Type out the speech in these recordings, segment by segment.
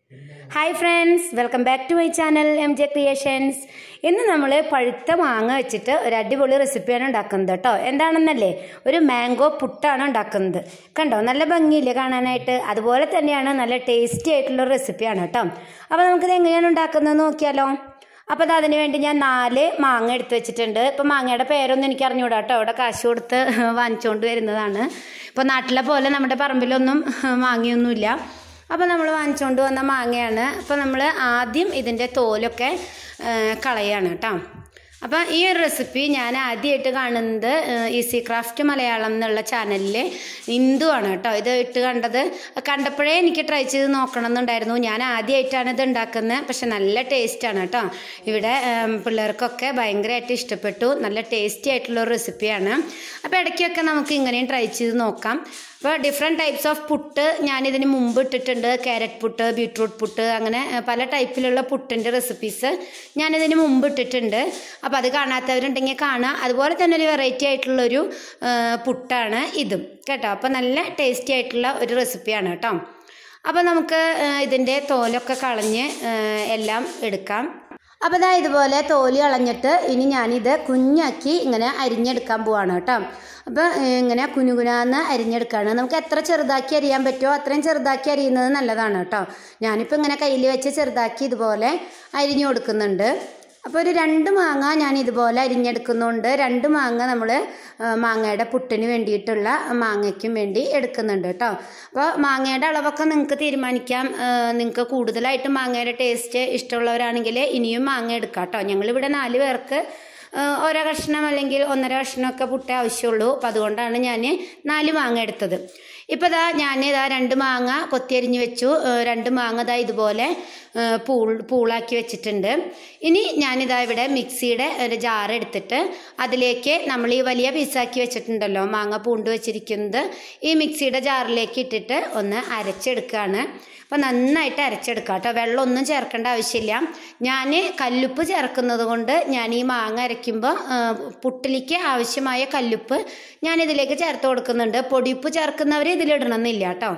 hi friends welcome back to my channel M J creations ഇന്ന് നമ്മൾ പഴുത്ത മാങ്ങ വെച്ചിട്ട് ഒരു അടിപൊളി റെസിപ്പിയാണ് ഉണ്ടാക്കുന്നത് കേട്ടോ എന്താണെന്നല്ലേ ഒരു മാംഗോ പുട്ടാണ് ഉണ്ടാക്കുന്നത് കണ്ടോ നല്ല ഭംഗിയില്ലേ കാണാനായിട്ട് അതുപോലെ തന്നെയാണ് നല്ല ടേസ്റ്റി ആയിട്ടുള്ള റെസിപ്പിയാണ് കേട്ടോ അപ്പോൾ നമുക്കിത് എങ്ങനെയാണ് ഉണ്ടാക്കുന്നത് നോക്കിയാലോ അപ്പോൾ അത് അതിന് വേണ്ടി ഞാൻ നാല് മാങ്ങ എടുത്ത് വെച്ചിട്ടുണ്ട് ഇപ്പോൾ മാങ്ങയുടെ പേരൊന്നും എനിക്ക് അറിഞ്ഞുകൂടാ കേട്ടോ അവിടെ കാശ് കൊടുത്ത് വാങ്ങിച്ചുകൊണ്ട് വരുന്നതാണ് ഇപ്പോൾ നാട്ടിലെ പോലെ നമ്മുടെ പറമ്പിലൊന്നും മാങ്ങയൊന്നുമില്ല അപ്പോൾ നമ്മൾ വാങ്ങിച്ചുകൊണ്ട് വന്ന മാങ്ങയാണ് അപ്പോൾ നമ്മൾ ആദ്യം ഇതിൻ്റെ തോലൊക്കെ ആ, കളയാണ് കേട്ടോ അപ്പോൾ ഈ ഒരു റെസിപ്പി ഞാൻ ആദ്യമായിട്ട് കാണുന്നത് ഈസി ക്രാഫ്റ്റ് മലയാളം എന്നുള്ള ചാനലിൽ ഇന്ദു ആണ് കേട്ടോ ഇത് ഇട്ട് കണ്ടത് കണ്ടപ്പോഴേ എനിക്ക് ട്രൈ ചെയ്ത് നോക്കണം എന്നുണ്ടായിരുന്നു ഞാൻ ആദ്യമായിട്ടാണ് ഇത് ഉണ്ടാക്കുന്നത് പക്ഷെ നല്ല ടേസ്റ്റാണ് കേട്ടോ ഇവിടെ ഉം, പിള്ളേർക്കൊക്കെ ഭയങ്കരമായിട്ട് ഇഷ്ടപ്പെട്ടു നല്ല ടേസ്റ്റി ആയിട്ടുള്ള ഒരു റെസിപ്പിയാണ് അപ്പോൾ ഇടയ്ക്കൊക്കെ നമുക്ക് ഇങ്ങനെയും ട്രൈ ചെയ്ത് നോക്കാം അപ്പോൾ ഡിഫറെൻറ്റ് ടൈപ്സ് ഓഫ് പുട്ട് ഞാനിതിന് മുമ്പ് ഇട്ടിട്ടുണ്ട് ക്യാരറ്റ് പുട്ട് ബീട്രൂട്ട് പുട്ട് അങ്ങനെ ഏഹ്, പല ടൈപ്പിലുള്ള പുട്ടിൻ്റെ റെസിപ്പീസ് ഞാനിതിന് മുമ്പ് ഇട്ടിട്ടുണ്ട് അപ്പോൾ അത് കാണാത്തവരുണ്ടെങ്കിൽ കാണുക അതുപോലെ തന്നെ ഒരു വെറൈറ്റി ആയിട്ടുള്ളൊരു ഏഹ്, പുട്ടാണ് ഇതും കേട്ടോ അപ്പോൾ നല്ല ടേസ്റ്റി ആയിട്ടുള്ള ഒരു റെസിപ്പിയാണ് കേട്ടോ അപ്പോൾ നമുക്ക് ഏഹ്, ഇതിൻ്റെ തോലൊക്കെ കളഞ്ഞ് ഏഹ്, എല്ലാം എടുക്കാം അപ്പോൾ ഇതാ ഇതുപോലെ തോല് കളഞ്ഞിട്ട് ഇനി ഞാനിത് കുഞ്ഞാക്കി ഇങ്ങനെ അരിഞ്ഞെടുക്കാൻ പോവാണ് കേട്ടോ അപ്പോൾ ഇങ്ങനെ കുനുകുനാന്ന് അരിഞ്ഞെടുക്കുകയാണ് നമുക്ക് എത്ര ചെറുതാക്കി അരിയാൻ പറ്റുമോ അത്രയും ചെറുതാക്കി അരിയുന്നത് നല്ലതാണ് കേട്ടോ ഞാനിപ്പോൾ ഇങ്ങനെ കയ്യിൽ വെച്ച് ചെറുതാക്കി ഇതുപോലെ അരിഞ്ഞു കൊടുക്കുന്നുണ്ട് അപ്പോൾ ഒരു രണ്ട് മാങ്ങ ഞാൻ ഇതുപോലെ അരിഞ്ഞെടുക്കുന്നുണ്ട് രണ്ട് മാങ്ങ നമ്മൾ മാങ്ങയുടെ പുട്ടിന് വേണ്ടിയിട്ടുള്ള മാങ്ങയ്ക്കും വേണ്ടി എടുക്കുന്നുണ്ട് കേട്ടോ അപ്പോൾ മാങ്ങയുടെ അളവൊക്കെ നിങ്ങൾക്ക് തീരുമാനിക്കാം നിങ്ങൾക്ക് കൂടുതലായിട്ട് മാങ്ങയുടെ ടേസ്റ്റ് ഇഷ്ടമുള്ളവരാണെങ്കിൽ ഇനിയും മാങ്ങ എടുക്കാം കേട്ടോ ഞങ്ങളിവിടെ നാല് പേർക്ക് ആ, ഓരോ കഷ്ണം അല്ലെങ്കിൽ ഒന്നര കഷ്ണമൊക്കെ പുട്ടേ ആവശ്യമുള്ളൂ അപ്പം അതുകൊണ്ടാണ് ഞാൻ നാല് മാങ്ങ എടുത്തത് ഇപ്പോൾ ഇതാ ഞാൻ ഇതാ രണ്ട് മാങ്ങ കൊത്തിയരിഞ്ഞ് വെച്ചു ആ, രണ്ട് മാങ്ങ ഇതാ ഇതുപോലെ ആ, പൂൾ പൂളാക്കി വെച്ചിട്ടുണ്ട് ഇനി ഞാനിതാ ഇവിടെ മിക്സിയുടെ ഒരു ജാർ എടുത്തിട്ട് അതിലേക്ക് നമ്മൾ ഈ വലിയ പീസാക്കി വെച്ചിട്ടുണ്ടല്ലോ മാങ്ങ പൂണ്ട് വെച്ചിരിക്കുന്നത് ഈ മിക്സിയുടെ ജാറിലേക്ക് ഇട്ടിട്ട് ഒന്ന് അരച്ചെടുക്കുകയാണ് അപ്പോൾ നന്നായിട്ട് അരച്ചെടുക്കുക കേട്ടോ വെള്ളമൊന്നും ചേർക്കേണ്ട ആവശ്യമില്ല ഞാൻ കല്ലുപ്പ് ചേർക്കുന്നത് കൊണ്ട് ഞാൻ ഈ മാങ്ങ അരയ്ക്കുമ്പോൾ ആ, പുട്ടിലേക്ക് ആവശ്യമായ കല്ലുപ്പ് ഞാൻ ഇതിലേക്ക് ചേർത്ത് കൊടുക്കുന്നുണ്ട് പൊടിയുപ്പ് ചേർക്കുന്നവർ ഇതിലിടണമെന്നില്ല കേട്ടോ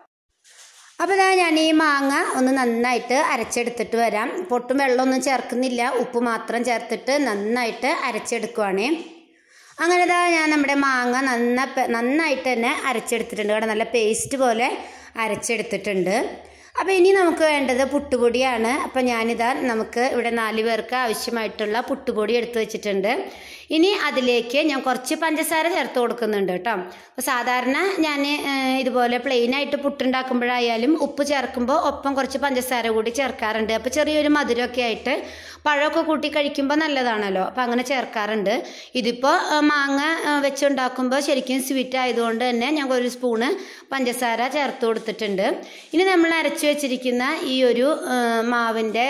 അപ്പോൾ ഇതാ ഞാൻ ഈ മാങ്ങ ഒന്ന് നന്നായിട്ട് അരച്ചെടുത്തിട്ട് വരാം പൊട്ടും വെള്ളമൊന്നും ചേർക്കുന്നില്ല ഉപ്പ് മാത്രം ചേർത്തിട്ട് നന്നായിട്ട് അരച്ചെടുക്കുവാണേ അങ്ങനെ ഇതാ ഞാൻ നമ്മുടെ മാങ്ങ നന്ന നന്നായിട്ട് തന്നെ അരച്ചെടുത്തിട്ടുണ്ട് കേട്ടോ നല്ല പേസ്റ്റ് പോലെ അരച്ചെടുത്തിട്ടുണ്ട് അപ്പോൾ ഇനി നമുക്ക് വേണ്ടത് പുട്ടുപൊടിയാണ് അപ്പോൾ ഞാനിതാ നമുക്ക് ഇവിടെ നാല് പേർക്ക് ആവശ്യമായിട്ടുള്ള പുട്ടുപൊടി എടുത്തു വെച്ചിട്ടുണ്ട് ഇനി അതിലേക്ക് ഞാൻ കുറച്ച് പഞ്ചസാര ചേർത്ത് കൊടുക്കുന്നുണ്ട് കേട്ടോ അപ്പോൾ സാധാരണ ഞാൻ ഏഹ്, ഇതുപോലെ പ്ലെയിൻ ആയിട്ട് പുട്ടുണ്ടാക്കുമ്പോഴായാലും ഉപ്പ് ചേർക്കുമ്പോൾ ഒപ്പം കുറച്ച് പഞ്ചസാര കൂടി ചേർക്കാറുണ്ട് അപ്പോൾ ചെറിയൊരു മധുരമൊക്കെ ആയിട്ട് പഴമൊക്കെ കൂട്ടി കഴിക്കുമ്പോൾ നല്ലതാണല്ലോ അപ്പോൾ അങ്ങനെ ചേർക്കാറുണ്ട് ഇതിപ്പോൾ ഏഹ്, മാങ്ങ ഏഹ്, വെച്ചുണ്ടാക്കുമ്പോൾ ശരിക്കും സ്വീറ്റ് ആയതുകൊണ്ട് തന്നെ ഞാൻ ഒരു സ്പൂണ് പഞ്ചസാര ചേർത്ത് കൊടുത്തിട്ടുണ്ട് ഇനി നമ്മൾ അരച്ചു വെച്ചിരിക്കുന്ന ഈ ഒരു ഏഹ്, മാവിൻ്റെ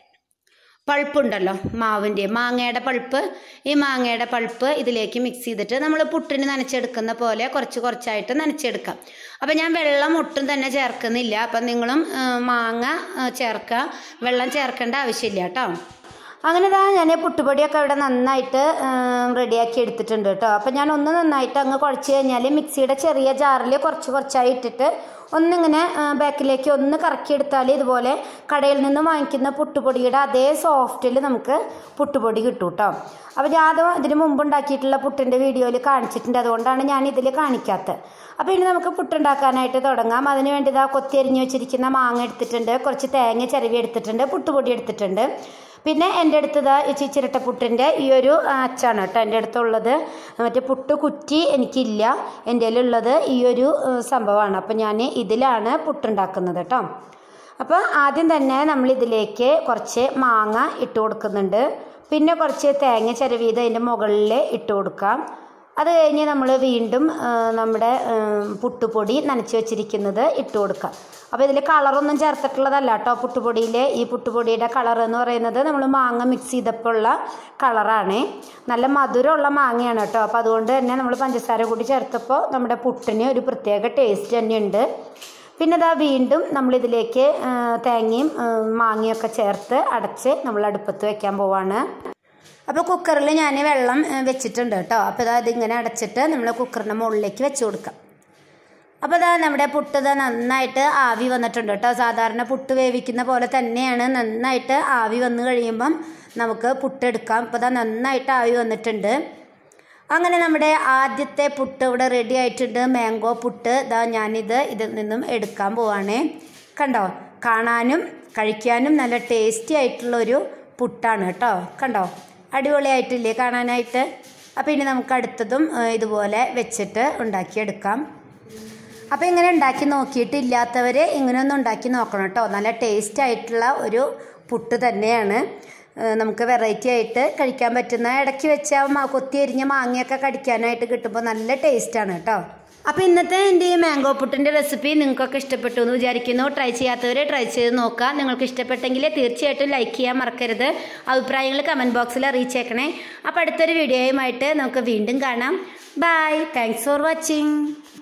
പൾപ്പുണ്ടല്ലോ മാവിൻ്റെ മാങ്ങയുടെ പൾപ്പ് ഈ മാങ്ങയുടെ പൾപ്പ് ഇതിലേക്ക് മിക്സ് ചെയ്തിട്ട് നമ്മൾ പുട്ടിന് നനച്ചെടുക്കുന്ന പോലെ കുറച്ച് കുറച്ചായിട്ട് നനച്ചെടുക്കാം അപ്പം ഞാൻ വെള്ളം ഒട്ടും തന്നെ ചേർക്കുന്നില്ല അപ്പം നിങ്ങളും ആ, മാങ്ങ ആ, ചേർക്കുക വെള്ളം ചേർക്കേണ്ട ആവശ്യമില്ല കേട്ടോ അങ്ങനെ ഇതാ ഞാൻ പുട്ടുപൊടിയൊക്കെ ഇവിടെ നന്നായിട്ട് റെഡിയാക്കി എടുത്തിട്ടുണ്ട് കേട്ടോ അപ്പം ഞാൻ ഒന്ന് നന്നായിട്ട് അങ്ങ് കുഴച്ച് കഴിഞ്ഞാൽ മിക്സിയുടെ ചെറിയ ജാറിൽ കുറച്ച് കുറച്ചായി ഇട്ടിട്ട് ഒന്നിങ്ങനെ ആ, ബാക്കിലേക്ക് ഒന്ന് കറക്കിയെടുത്താൽ ഇതുപോലെ കടയിൽ നിന്ന് വാങ്ങിക്കുന്ന പുട്ടുപൊടിയുടെ അതേ സോഫ്റ്റിൽ നമുക്ക് പുട്ടുപൊടി കിട്ടും കേട്ടോ അപ്പോൾ ഞാൻ അത് ഇതിന് മുമ്പ് ഉണ്ടാക്കിയിട്ടുള്ള പുട്ടിൻ്റെ വീഡിയോയിൽ കാണിച്ചിട്ടുണ്ട് അതുകൊണ്ടാണ് ഞാൻ ഇതിൽ കാണിക്കാത്തത് അപ്പോൾ ഇനി നമുക്ക് പുട്ടുണ്ടാക്കാനായിട്ട് തുടങ്ങാം അതിന് വേണ്ടി ഇതാ കൊത്തിയരിഞ്ഞ് വെച്ചിരിക്കുന്ന മാങ്ങ എടുത്തിട്ടുണ്ട് കുറച്ച് തേങ്ങ ചിരവി എടുത്തിട്ടുണ്ട് പുട്ടുപൊടി എടുത്തിട്ടുണ്ട് പിന്നെ എൻ്റെ അടുത്തത് ഈ ചിച്ചിരട്ട പുട്ടിൻ്റെ ഈ ഒരു ആ, അച്ചാണ് കേട്ടോ എൻ്റെ അടുത്തുള്ളത് മറ്റേ പുട്ട് കുറ്റി എനിക്കില്ല എൻ്റെ കയ്യിലുള്ളത് ഈ ഒരു ആ, സംഭവമാണ് അപ്പം ഞാൻ ഇതിലാണ് പുട്ടുണ്ടാക്കുന്നത് കേട്ടോ അപ്പോൾ ആദ്യം തന്നെ നമ്മൾ ഇതിലേക്ക് കുറച്ച് മാങ്ങ ഇട്ട് കൊടുക്കുന്നുണ്ട് പിന്നെ കുറച്ച് തേങ്ങ ചിരവിയത് അതിൻ്റെ മുകളിൽ ഇട്ട് കൊടുക്കാം അത് കഴിഞ്ഞ് നമ്മൾ വീണ്ടും ആ, നമ്മുടെ ആ, പുട്ടുപൊടി നനച്ച് വെച്ചിരിക്കുന്നത് ഇട്ട് കൊടുക്കാം അപ്പോൾ ഇതിൽ കളറൊന്നും ചേർത്തിട്ടുള്ളതല്ല കേട്ടോ പുട്ടുപൊടിയിൽ ഈ പുട്ടുപൊടിയുടെ കളർ എന്ന് പറയുന്നത് നമ്മൾ മാങ്ങ മിക്സ് ചെയ്തപ്പോൾ ഉള്ള കളറാണ് നല്ല മധുരമുള്ള മാങ്ങയാണ് കേട്ടോ അപ്പോൾ അതുകൊണ്ട് തന്നെ നമ്മൾ പഞ്ചസാര കൂടി ചേർത്തപ്പോൾ നമ്മുടെ പുട്ടിന് ഒരു പ്രത്യേക ടേസ്റ്റ് തന്നെയുണ്ട് പിന്നെ ഇതാ വീണ്ടും നമ്മളിതിലേക്ക് ആ, തേങ്ങയും ആ, മാങ്ങയൊക്കെ ചേർത്ത് അടച്ച് നമ്മൾ അടുപ്പത്ത് വെക്കാൻ പോവാണ് അപ്പോൾ കുക്കറിൽ ഞാൻ വെള്ളം ഏ, വെച്ചിട്ടുണ്ട് കേട്ടോ അപ്പോൾ ഇതാ ഇതിങ്ങനെ അടച്ചിട്ട് നമ്മൾ കുക്കറിൻ്റെ മുകളിലേക്ക് വെച്ച് കൊടുക്കാം അപ്പോൾ ഇതാ നമ്മുടെ പുട്ട് ഇതാ നന്നായിട്ട് ആവി വന്നിട്ടുണ്ട് കേട്ടോ സാധാരണ പുട്ട് വേവിക്കുന്ന പോലെ തന്നെയാണ് നന്നായിട്ട് ആവി വന്നു കഴിയുമ്പം നമുക്ക് പുട്ടെടുക്കാം ഇപ്പോൾ ഇതാ നന്നായിട്ട് ആവി വന്നിട്ടുണ്ട് അങ്ങനെ നമ്മുടെ ആദ്യത്തെ പുട്ട് ഇവിടെ റെഡി ആയിട്ടുണ്ട് മാംഗോ പുട്ട് ഇതാ ഞാനിത് ഇതിൽ നിന്നും എടുക്കാൻ പോവാണേ കണ്ടോ കാണാനും കഴിക്കാനും നല്ല ടേസ്റ്റി ആയിട്ടുള്ളൊരു പുട്ടാണ് കേട്ടോ കണ്ടോ അടിപൊളിയായിട്ടില്ലേ കാണാനായിട്ട് അപ്പോൾ ഇനി നമുക്ക് അടുത്തതും ഏഹ്, ഇതുപോലെ വെച്ചിട്ട് ഉണ്ടാക്കിയെടുക്കാം അപ്പോൾ ഇങ്ങനെ ഉണ്ടാക്കി നോക്കിയിട്ടില്ലാത്തവർ ഇങ്ങനെ ഒന്ന് ഉണ്ടാക്കി നോക്കണം കേട്ടോ നല്ല ടേസ്റ്റ് ആയിട്ടുള്ള ഒരു പുട്ട് തന്നെയാണ് ഏഹ് നമുക്ക് വെറൈറ്റി ആയിട്ട് കഴിക്കാൻ പറ്റുന്ന ഇടയ്ക്ക് വെച്ചാൽ മാ കൊത്തി എരിഞ്ഞ മാങ്ങയൊക്കെ കടിക്കാനായിട്ട് കിട്ടുമ്പോൾ നല്ല ടേസ്റ്റാണ് കേട്ടോ അപ്പോൾ ഇന്നത്തെ എൻ്റെ ഈ മാംഗോ പുട്ടിൻ്റെ റെസിപ്പി നിങ്ങൾക്കൊക്കെ ഇഷ്ടപ്പെട്ടു എന്ന് വിചാരിക്കുന്നു ട്രൈ ചെയ്യാത്തവർ ട്രൈ ചെയ്ത് നോക്കുക നിങ്ങൾക്ക് ഇഷ്ടപ്പെട്ടെങ്കിൽ തീർച്ചയായിട്ടും ലൈക്ക് ചെയ്യാൻ മറക്കരുത് അഭിപ്രായങ്ങൾ കമൻറ്റ് ബോക്സിൽ അറിയിച്ചേക്കണേ അപ്പോൾ അടുത്തൊരു വീഡിയോയുമായിട്ട് നമുക്ക് വീണ്ടും കാണാം ബൈ താങ്ക്സ് ഫോർ വാച്ചിങ്